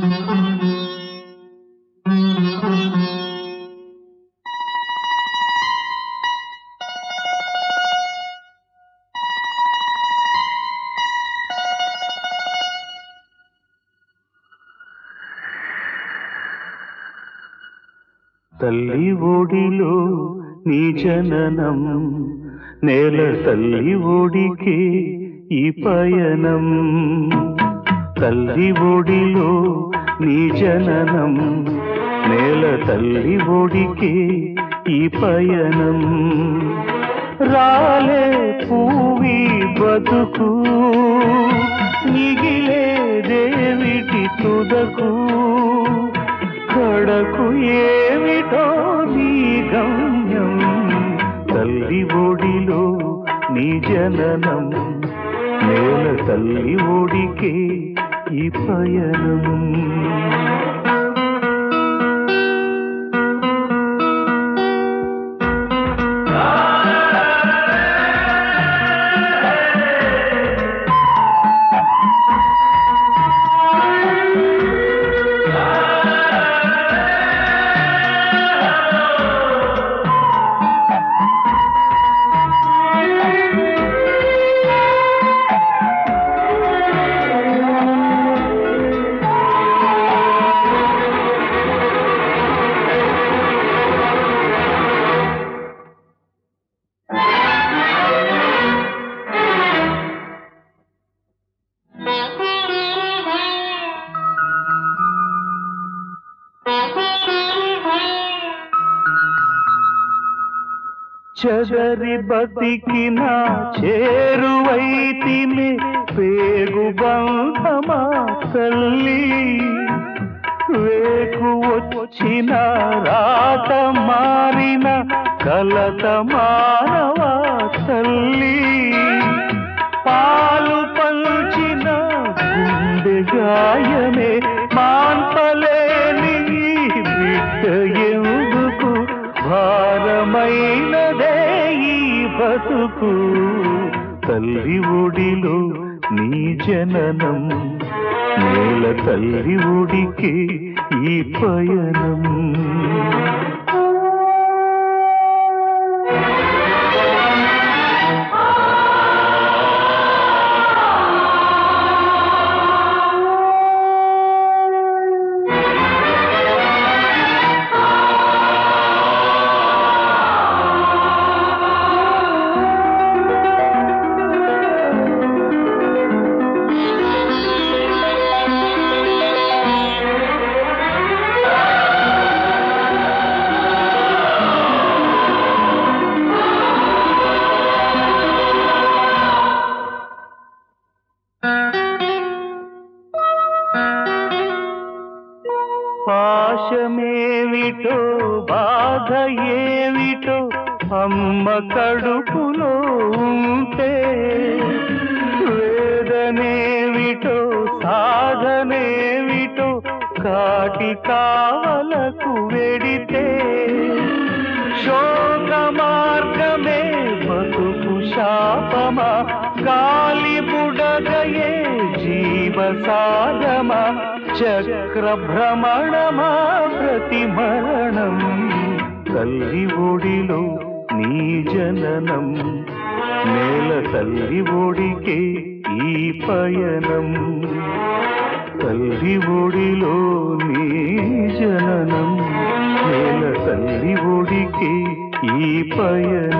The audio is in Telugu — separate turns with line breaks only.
తల్లి ఒడిలో నీ జననం నేల తల్లి ఒడికే ఈ పయనం తల్లి ఒడిలో నీ జననం నేల తల్లి ఒడికే ఈ పయనం రాలే పూవి బతుకు మిగిలే దేవిటి తుదకు కడకు ఏమిటో నీ గమ్యం తల్లి ఒడిలో నీ జననం నేల తల్లి ఒడికే ఈ పయనం చెదరి బతికిన చేరువైతిని పేగు బంధమా తల్లి వేకు వచ్చిన రాత మారిన కలత మానవా తల్లి పాలు పంచిన గుండె గాయమే మాన్పలేని ఈ బిడ్డ ఎందుకు భారమైనదే ఈ బతుకు తల్లి ఒడిలో నీ జననం నేల తల్లి ఒడికి ఈ పయనం పాశమేమిటో బాధ ఏమిటో అమ్మ కడుపులో ఉంటే వేదనేమిటో సాధనేమిటో కాటి కావలకు వెడితే శోక మార్గమే బతుకు శాపమా గాలి బుడగయే జీవ సాగమా చక్ర భ్రమణమా ప్రతి మరణం తల్లి ఒడిలో నీ జననం నేల తల్లి ఒడికే ఈ పయనం తల్లి ఒడిలో నీ జననం నేల తల్లి ఒడికే ఈ పయనం